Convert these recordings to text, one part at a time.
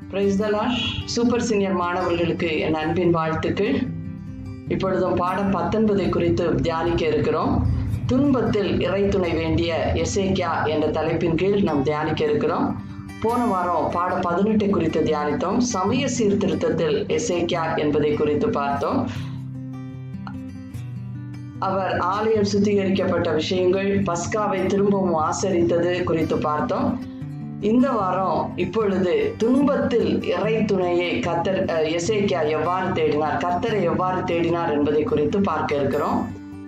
price super senior மாணவர்களுக்கு என் அன்பின் வாழ்த்துக்கள் இப்பொழுதும் பாடம் பத்தொன்பதை குறித்து தியானிக்க இருக்கிறோம் துன்பத்தில் இறைத்துணை வேண்டிய எசேக்கியா என்ற தலைப்பின் கீழ் நாம் தியானிக்க இருக்கிறோம் போன வாரம் பாடம் பதினெட்டை குறித்து தியானித்தோம் சமய சீர்திருத்தத்தில் எசேக்கியா என்பதை குறித்து பார்த்தோம் அவர் ஆலயம் சுத்திகரிக்கப்பட்ட விஷயங்கள் பஸ்காவை திரும்பவும் ஆசரித்தது குறித்து பார்த்தோம் இந்த வாரம் இப்பொழுது துன்பத்தில் இறை துணையை கத்தர் எசேக்கியா எவ்வாறு தேடினார் கத்தரை எவ்வாறு தேடினார் என்பதை குறித்து பார்க்க இருக்கிறோம்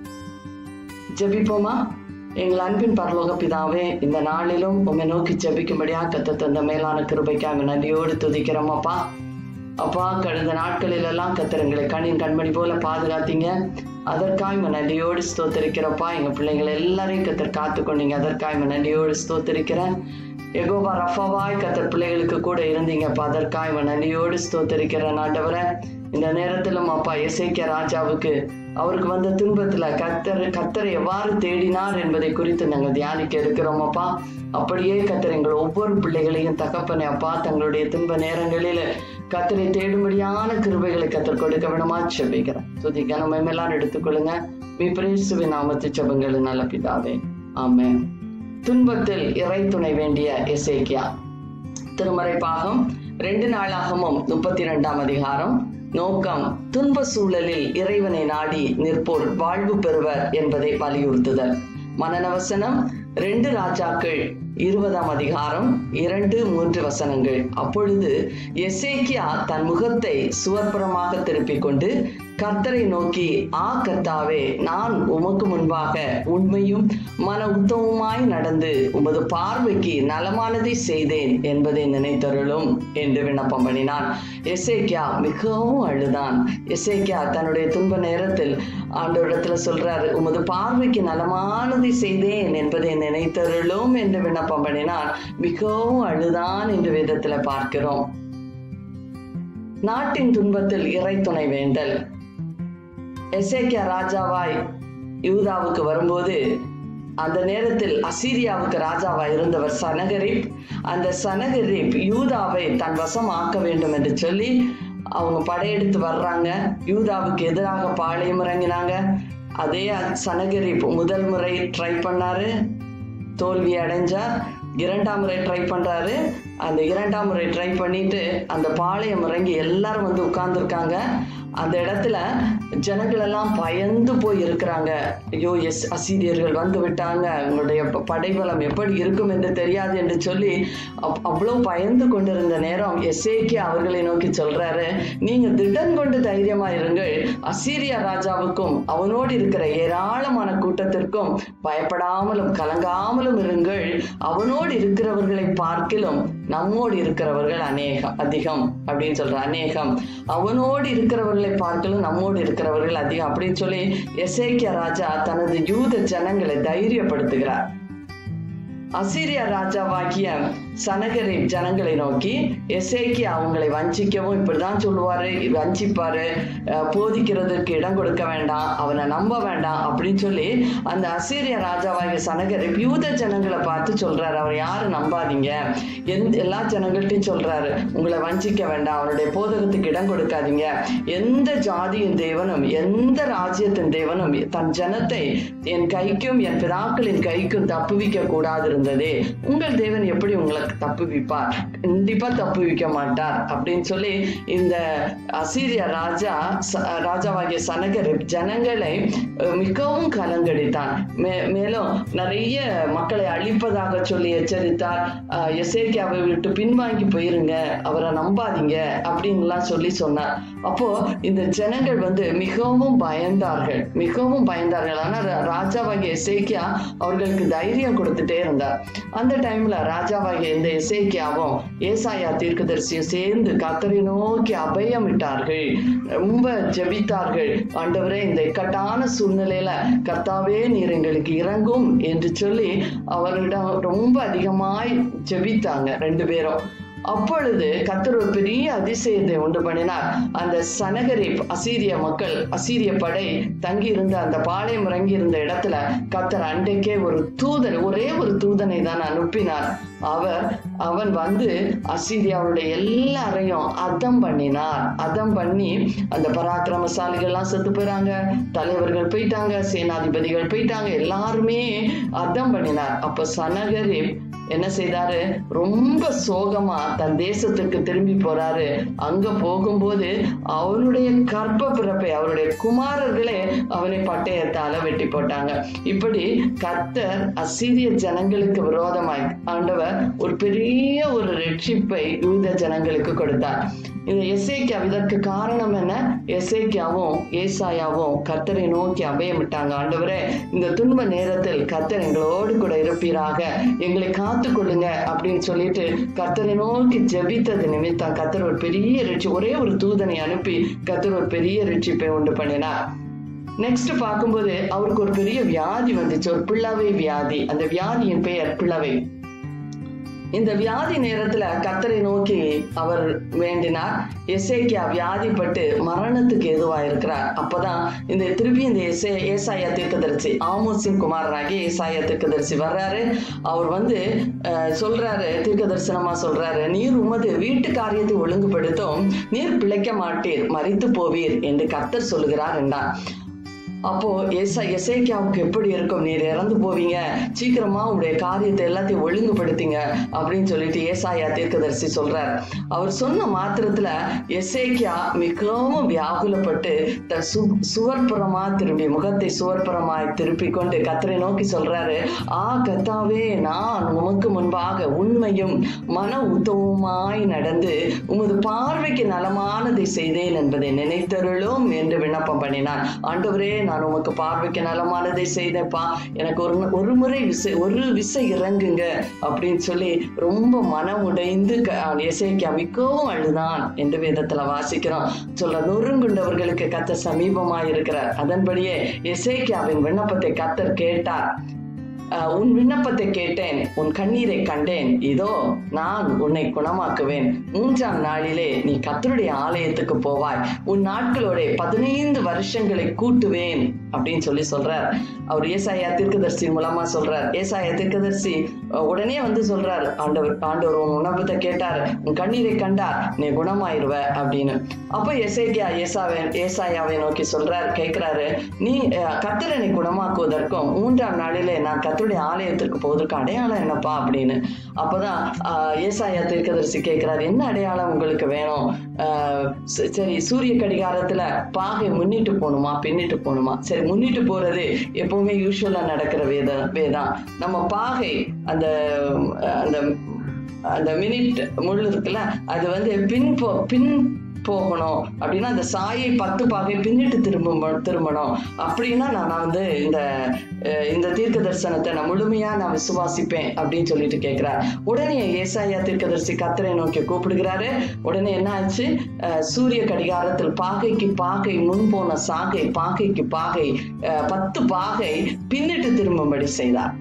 ஜெபிப்போமா எங்கள் அன்பின் பரலோக பிதாவே இந்த நாளிலும் உண்மை நோக்கி ஜெபிக்கும்படியா கத்த தந்த மேலான கிருபைக்காக நன்றியோடு துதிக்கிறோம் அப்பா அப்பா கடந்த நாட்களில் எல்லாம் கத்தர் எங்களை கண்ணின் கண்மணி போல பாதுகாத்தீங்க அதற்காக நன்றியோடு ஸ்தோத்தரிக்கிறப்பா எங்க பிள்ளைங்களை எல்லாரையும் கத்தர் காத்து கொண்டீங்க அதற்காக நன்றியோடு ஸ்தோத்தரிக்கிறேன் எகோபா ரஃபாவாய் கத்தர் பிள்ளைகளுக்கு கூட இருந்தீங்கப்பா அதற்காக நன்றியோடு ஸ்தோத்தரிக்கிறேன் ஆண்டவரை இந்த நேரத்திலும் அப்பா எசைக்க ராஜாவுக்கு அவருக்கு வந்த துன்பத்துல கத்தர் கத்தரை எவ்வாறு தேடினார் என்பதை குறித்து நாங்கள் தியானிக்க இருக்கிறோம் அப்பா அப்படியே கத்தர் எங்கள் ஒவ்வொரு பிள்ளைகளையும் தகப்பனை அப்பா தங்களுடைய துன்ப நேரங்களில் கத்தரை தேடும்படியான கிருபைகளை கத்தர் கொடுக்க வேணுமா செபிக்கிறேன் துதிக்க நம்ம எல்லாம் எடுத்துக்கொள்ளுங்க மீ பிரேசுவி நாமத்து செபங்கள் நல்ல பிதாவே ஆமே துன்பத்தில் இறை துணை வேண்டிய எசேக்கியா திருமறை பாகம் ரெண்டு நாளாகமும் முப்பத்தி ரெண்டாம் அதிகாரம் நோக்கம் துன்ப சூழலில் இறைவனை நாடி நிற்போர் வாழ்வு பெறுவர் என்பதை வலியுறுத்துதல் மனநவசனம் ரெண்டு ராஜாக்கள் இருபதாம் அதிகாரம் இரண்டு மூன்று வசனங்கள் அப்பொழுது எசேக்கியா தன் முகத்தை சுவர்புறமாக திருப்பிக் கொண்டு கர்த்தரை நோக்கி ஆ கர்த்தாவே நான் உமக்கு முன்பாக உண்மையும் மன உத்தமமாய் நடந்து உமது பார்வைக்கு நலமானதை செய்தேன் என்பதை நினைத்தருளும் என்று விண்ணப்பம் பண்ணினான் எசேக்கியா மிகவும் அழுதான் எசேக்கியா தன்னுடைய துன்ப நேரத்தில் ஆண்டோரிடத்துல சொல்றாரு உமது பார்வைக்கு நலமானதை செய்தேன் என்பதை நினைத்தருளும் என்று விண்ணப்பம் பண்ணினான் மிகவும் அழுதான் என்று விதத்துல பார்க்கிறோம் நாட்டின் துன்பத்தில் இறை துணை வேண்டல் எசேக்கியா ராஜாவாய் யூதாவுக்கு வரும்போது அந்த நேரத்தில் அசீரியாவுக்கு ராஜாவா இருந்தவர் சனகரிப் அந்த சனகரிப் யூதாவை தன் வசம் ஆக்க வேண்டும் என்று சொல்லி அவங்க படையெடுத்து வர்றாங்க யூதாவுக்கு எதிராக பாளையம் இறங்கினாங்க அதே சனகரிப் முதல் முறை ட்ரை பண்ணாரு தோல்வி அடைஞ்சார் இரண்டாம் முறை ட்ரை பண்றாரு அந்த இரண்டாம் முறை ட்ரை பண்ணிட்டு அந்த பாளையம் இறங்கி எல்லாரும் வந்து உட்கார்ந்துருக்காங்க அந்த இடத்துல ஜனங்கள் எல்லாம் பயந்து போய் இருக்கிறாங்க ஐயோ எஸ் அசீரியர்கள் வந்து விட்டாங்க உங்களுடைய படைபலம் எப்படி இருக்கும் என்று தெரியாது என்று சொல்லி அவ்வளோ பயந்து கொண்டிருந்த நேரம் எஸ்ஏகே அவர்களை நோக்கி சொல்றாரு நீங்க திடன் கொண்டு தைரியமா இருங்கள் அசீரியா ராஜாவுக்கும் அவனோடு இருக்கிற ஏராளமான கூட்டத்திற்கும் பயப்படாமலும் கலங்காமலும் இருங்கள் அவனோடு இருக்கிறவர்களை பார்க்கிலும் நம்மோடு இருக்கிறவர்கள் அநேகம் அதிகம் அப்படின்னு சொல்ற அநேகம் அவனோடு இருக்கிறவர்களை பார்க்கலும் நம்மோடு இருக்கிறவர்கள் அதிகம் அப்படின்னு சொல்லி எசேக்கிய ராஜா தனது யூத ஜனங்களை தைரியப்படுத்துகிறார் அசீரியா ராஜாவாகிய சனகரின் ஜனங்களை நோக்கி எசேக்கி அவங்களை வஞ்சிக்கவும் இப்படிதான் சொல்லுவாரு வஞ்சிப்பாரு போதிக்கிறதுக்கு இடம் கொடுக்க வேண்டாம் அவனை நம்ப வேண்டாம் அப்படின்னு சொல்லி அந்த அசீரிய ராஜாவாகிய சனகரிப் யூத ஜனங்களை பார்த்து சொல்றாரு அவர் யாரும் நம்பாதீங்க எந்த எல்லா ஜனங்கள்ட்டையும் சொல்றாரு உங்களை வஞ்சிக்க வேண்டாம் அவனுடைய போதகத்துக்கு இடம் கொடுக்காதீங்க எந்த ஜாதியின் தேவனும் எந்த ராஜ்யத்தின் தேவனும் தன் ஜனத்தை என் கைக்கும் என் பிதாக்களின் கைக்கும் தப்புவிக்க கூடாது இருந்ததே உங்கள் தேவன் எப்படி உங்களை தப்புவிப்பார் கண்டிப்பா தப்புவிக்க மாட்டார் அப்படின்னு சொல்லி இந்த அசீரிய ராஜா ராஜாவாகிய சனகர் ஜனங்களை மிகவும் கலங்கடித்தான் மே மேலும் நிறைய மக்களை அழிப்பதாக சொல்லி எச்சரித்தார் எசேக்கியாவை விட்டு பின்வாங்கி போயிருங்க அவரை நம்பாதீங்க அப்படின்லாம் சொல்லி சொன்னார் அப்போ இந்த ஜனங்கள் வந்து மிகவும் பயந்தார்கள் மிகவும் பயந்தார்கள் ஆனா ராஜாவாகிய எசேக்கியா அவர்களுக்கு தைரியம் கொடுத்துட்டே இருந்தார் அந்த டைம்ல ராஜாவாகிய இந்த எசேக்கியாவும் ஏசாயா தீர்க்கதரிசியும் சேர்ந்து கத்தரை நோக்கி அபயமிட்டார்கள் ரொம்ப ஜெபித்தார்கள் ஆண்டவரே இந்த இக்கட்டான சூழ்நிலையில கர்த்தாவே நீர் எங்களுக்கு இறங்கும் என்று சொல்லி அவர்களிடம் ரொம்ப அதிகமாய் ஜெபித்தாங்க ரெண்டு பேரும் அப்பொழுது கத்தர் ஒரு பெரிய அதிசயத்தை உண்டு பண்ணினார் அந்த சனகரிப் அசீரிய மக்கள் அசீரிய படை தங்கி இருந்த அந்த பாளையம் இறங்கி இருந்த இடத்துல கத்தர் அன்றைக்கே ஒரு தூதன் ஒரே ஒரு தூதனை தான் அனுப்பினார் அவர் அவன் வந்து அசீரியாவுடைய எல்லாரையும் அதம் பண்ணினார் அதம் பண்ணி அந்த பராக்கிரமசாலிகள்லாம் செத்து போயிறாங்க தலைவர்கள் போயிட்டாங்க சேனாதிபதிகள் போயிட்டாங்க எல்லாருமே அதம் பண்ணினார் அப்ப சனகரி என்ன செய்தாரு ரொம்ப சோகமா தன் தேசத்துக்கு திரும்பி போறாரு அங்க போகும்போது அவனுடைய கர்ப்ப பிறப்பை அவருடைய குமாரர்களே அவனை பட்டயத்தால வெட்டி போட்டாங்க இப்படி கர்த்தர் அசீரிய ஜனங்களுக்கு விரோதமாய் ஆண்டவர் ஒரு பெரிய ஒரு ரட்சிப்பை யூத ஜனங்களுக்கு கொடுத்தார் இந்த எசேக்கியா இதற்கு காரணம் என்ன எசேக்கியாவும் ஏசாயாவும் கர்த்தரை நோக்கி அபயமிட்டாங்க ஆண்டவரே இந்த துன்ப நேரத்தில் கர்த்தர் எங்களோடு கூட இருப்பீராக எங்களை காத்து கொள்ளுங்க அப்படின்னு சொல்லிட்டு கர்த்தரை நோக்கி ஜெபித்தது நிமித்தம் கர்த்தர் ஒரு பெரிய ரிட்சி ஒரே ஒரு தூதனை அனுப்பி கர்த்தர் ஒரு பெரிய ரிட்சிப்பை உண்டு பண்ணினார் நெக்ஸ்ட் பார்க்கும்போது அவருக்கு ஒரு பெரிய வியாதி வந்துச்சு ஒரு பிள்ளவை வியாதி அந்த வியாதியின் பெயர் பிள்ளவை இந்த வியாதி நேரத்துல கத்தரை நோக்கி அவர் வேண்டினார் எசேக்கியா வியாதிப்பட்டு மரணத்துக்கு எதுவா இருக்கிறார் அப்பதான் இந்த திருப்பி இந்த எசே ஏசாயா தீர்க்கதரிசி ஆமோசின் குமாரனாகிய ஏசாயா தீர்க்கதரிசி வர்றாரு அவர் வந்து அஹ், சொல்றாரு தீர்க்க தரிசனமா சொல்றாரு நீர் உமது வீட்டு காரியத்தை ஒழுங்குபடுத்தும் நீர் பிழைக்க மாட்டீர் மறித்து போவீர் என்று கர்த்தர் சொல்லுகிறார் என்றார் அப்போ எச எசேக்கியாவுக்கு எப்படி இருக்கும் நீர் இறந்து போவீங்க சீக்கிரமா உங்களுடைய காரியத்தை எல்லாத்தையும் ஒழுங்குபடுத்திங்க அப்படின்னு சொல்லிட்டு ஏசாயா தீர்க்கதரிசி சொல்றார் அவர் சொன்ன மாத்திரத்துல எசேக்கியா மிகவும் வியாகுலப்பட்டு தன் சு சுவர்புறமா திரும்பி முகத்தை சுவர்புறமாய் திருப்பி கொண்டு கத்தரை நோக்கி சொல்றாரு ஆ கத்தாவே நான் உமக்கு முன்பாக உண்மையும் மன உத்தவமாய் நடந்து உமது பார்வைக்கு நலமானதை செய்தேன் என்பதை நினைத்தருளும் என்று விண்ணப்பம் பண்ணினான் ஆண்டவரே நான் உமக்கு பார்வைக்கு நலமானதை செய்தேன்ப்பா எனக்கு ஒரு ஒரு முறை விசை ஒரு விசை இறங்குங்க அப்படின்னு சொல்லி ரொம்ப மனம் உடைந்து க- எசேக்கியா மிகவும் அழுதான் என்று வேதத்துல வாசிக்கிறோம் சொல்ல நொறுங்குண்டவர்களுக்கு கத்தர் சமீபமாய் இருக்கிறார் அதன்படியே எசேக்கியாவின் விண்ணப்பத்தை கத்தர் கேட்டார் அஹ், உன் விண்ணப்பத்தை கேட்டேன் உன் கண்ணீரை கண்டேன் இதோ நான் உன்னை குணமாக்குவேன் மூன்றாம் நாளிலே நீ கத்தருடைய ஆலயத்துக்கு போவாய் உன் நாட்களோட பதினைந்து வருஷங்களை கூட்டுவேன் அப்படின்னு சொல்லி சொல்றார் அவர் ஏசாயா தீர்க்கதரிசி மூலமா சொல்றார் ஏசாயா தீர்க்கதரிசி அஹ், உடனே வந்து சொல்றார் ஆண்டவர் ஆண்டவர் உன் விண்ணப்பத்தை கேட்டார் உன் கண்ணீரை கண்டார் நீ குணமாயிருவ அப்படின்னு அப்ப எசேக்கியா ஏசாவை ஏசாயாவை நோக்கி சொல்றார் கேட்கிறாரு நீ அஹ், கர்த்தரனை குணமாக்குவதற்கும் மூன்றாம் நாளிலே நான் கர்த்தருடைய ஆலயத்திற்கு போவதற்கு அடையாளம் என்னப்பா அப்படின்னு அப்பதான் ஆஹ், ஏசாயா தீர்க்கதரிசி கேட்கிறார் என்ன அடையாளம் உங்களுக்கு வேணும் ஆஹ், ச- சரி சூரிய கடிகாரத்துல பாகை முன்னிட்டு போகணுமா பின்னிட்டு போகணுமா சரி முன்னிட்டு போறது எப்பவுமே யூஸ்வலா நடக்கிற வேத வேதான் நம்ம பாகை அந்த அந்த அந்த மினிட் முள் இருக்குல்ல அது வந்து பின் போ பின் போகணும் அப்படின்னா அந்த சாயை பத்து பாகை பின்னிட்டு திரும்ப திரும்பணும் அப்படின்னா நான் வந்து இந்த அஹ், இந்த தீர்க்க தரிசனத்தை நான் முழுமையா நான் விசுவாசிப்பேன் அப்படின்னு சொல்லிட்டு கேட்கிறார் உடனே ஏசாயா தீர்க்கதரிசி கத்தரை நோக்கி கூப்பிடுகிறாரு உடனே என்ன ஆச்சு அஹ், சூரிய கடிகாரத்தில் பாகைக்கு பாகை முன் போன சாகை பாகைக்கு பாகை அஹ், பத்து பாகை பின்னிட்டு திரும்பும்படி செய்தார்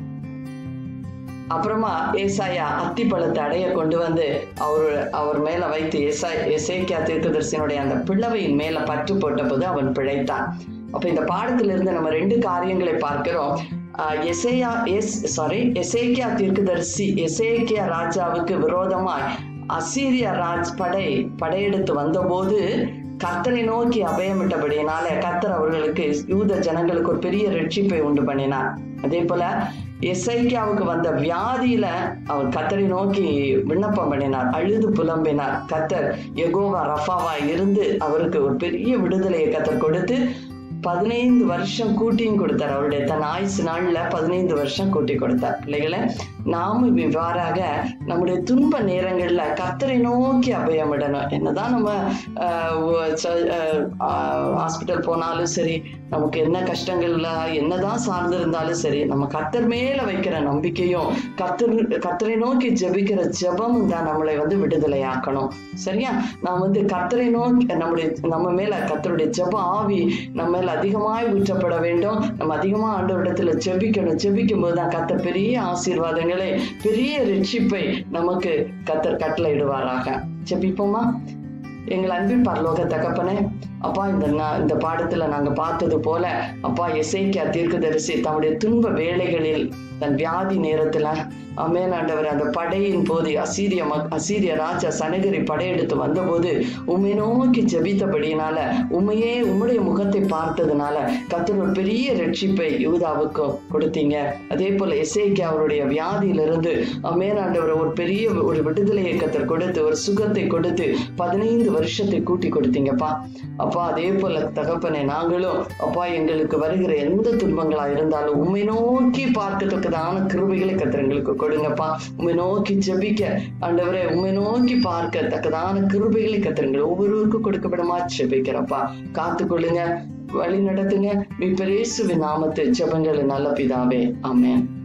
அப்புறமா ஏசாயா அத்திப்பழத்தை அடைய கொண்டு வந்து அவர் அவர் மேல வைத்து ஏசா எசேக்கியா தீர்க்கதரிசனுடைய அந்த பிளவையின் மேல பற்று போட்ட போது அவன் பிழைத்தான் அப்ப இந்த பாடத்திலிருந்து நம்ம ரெண்டு காரியங்களை பார்க்கிறோம் ஆஹ் எசேயா எஸ் சாரி எசேக்கியா தீர்க்கதரிசி எசேக்கியா ராஜாவுக்கு விரோதமாய் அசீரியா ராஜ் படை படையெடுத்து வந்தபோது கர்த்தரை நோக்கி அபயமிட்டபடியினால கர்த்தர் அவர்களுக்கு யூத ஜனங்களுக்கு ஒரு பெரிய ரட்சிப்பை உண்டு பண்ணினார் அதே போல எசைக்கியாவுக்கு வந்த வியாதியில அவர் கத்தரை நோக்கி விண்ணப்பம் பண்ணினார் அழுது புலம்பினார் கத்தர் எகோவா ரஃபாவா இருந்து அவருக்கு ஒரு பெரிய விடுதலையை கத்தர் கொடுத்து பதினைந்து வருஷம் கூட்டியும் கொடுத்தார் அவருடைய தன் ஆயுசு நாள்ல பதினைந்து வருஷம் கூட்டி கொடுத்தார் பிள்ளைகளை நாமும் இவ்வாறாக நம்முடைய துன்ப நேரங்கள்ல கத்தரை நோக்கி அபயமிடணும் என்னதான் நம்ம ஹாஸ்பிட்டல் போனாலும் சரி நமக்கு என்ன கஷ்டங்கள்ல என்னதான் சார்ந்து இருந்தாலும் சரி நம்ம கத்தர் மேல வைக்கிற நம்பிக்கையும் கத்தர் கத்தரை நோக்கி ஜெபிக்கிற ஜெபமும் தான் நம்மளை வந்து விடுதலையாக்கணும் சரியா நாம் வந்து கத்தரை நோக்கி நம்முடைய நம்ம மேல கத்தருடைய ஜெப ஆவி நம்ம மேல அதிகமாய் ஊற்றப்பட வேண்டும் நம்ம அதிகமா ஆண்டவரிடத்துல ஜெபிக்கணும் ஜெபிக்கும் போது தான் கத்தர் பெரிய ஆசீர்வாதங்களை பெரிய ரட்சிப்பை நமக்கு கத்தர் கட்டளையிடுவாராக ஜெபிப்போமா எங்கள் அன்பின் பரலோக தகப்பனே அப்பா இந்த நா- இந்த பாடத்துல நாங்க பார்த்தது போல அப்பா எசேக்கியா தீர்க்கதரிசி தம்முடைய துன்ப வேளைகளில் தன் வியாதி நேரத்துல அமேன் ஆண்டவர் அந்த படையின் போது அசீரிய மக் அசீரிய ராஜா சனகரி படையெடுத்து வந்தபோது உண்மை நோக்கி ஜெபித்தபடியினால உண்மையே உம்முடைய முகத்தை பார்த்ததுனால கத்தர் ஒரு பெரிய ரட்சிப்பை யூதாவுக்கு கொடுத்தீங்க அதே போல எஸ்ஐக்கு அவருடைய வியாதியிலிருந்து அமேன் ஆண்டவர் ஒரு பெரிய ஒரு விடுதலையை கத்தர் கொடுத்து ஒரு சுகத்தை கொடுத்து பதினைந்து வருஷத்தை கூட்டி கொடுத்தீங்கப்பா அப்பா அதே போல தகப்பனே நாங்களும் அப்பா எங்களுக்கு வருகிற எந்த துன்பங்களா இருந்தாலும் உண்மை நோக்கி பார்க்கத்தக்கதான கிருபைகளை கத்தர் எங்களுக்கு கொடுங்கப்பா உண்மை நோக்கி ஜெபிக்க ஆண்டவரே உண்மை நோக்கி பார்க்கத்தக்கதான கிருபைகளை கத்திரங்கள் ஒவ்வொருவருக்கும் கொடுக்கப்படமா ஜெபிக்கிறப்பா காத்துக்கொள்ளுங்க வழி நடத்துங்க மீ பெரேசுவின் நாமத்தை ஜெபங்கள் நல்ல பிதாவே ஆமென்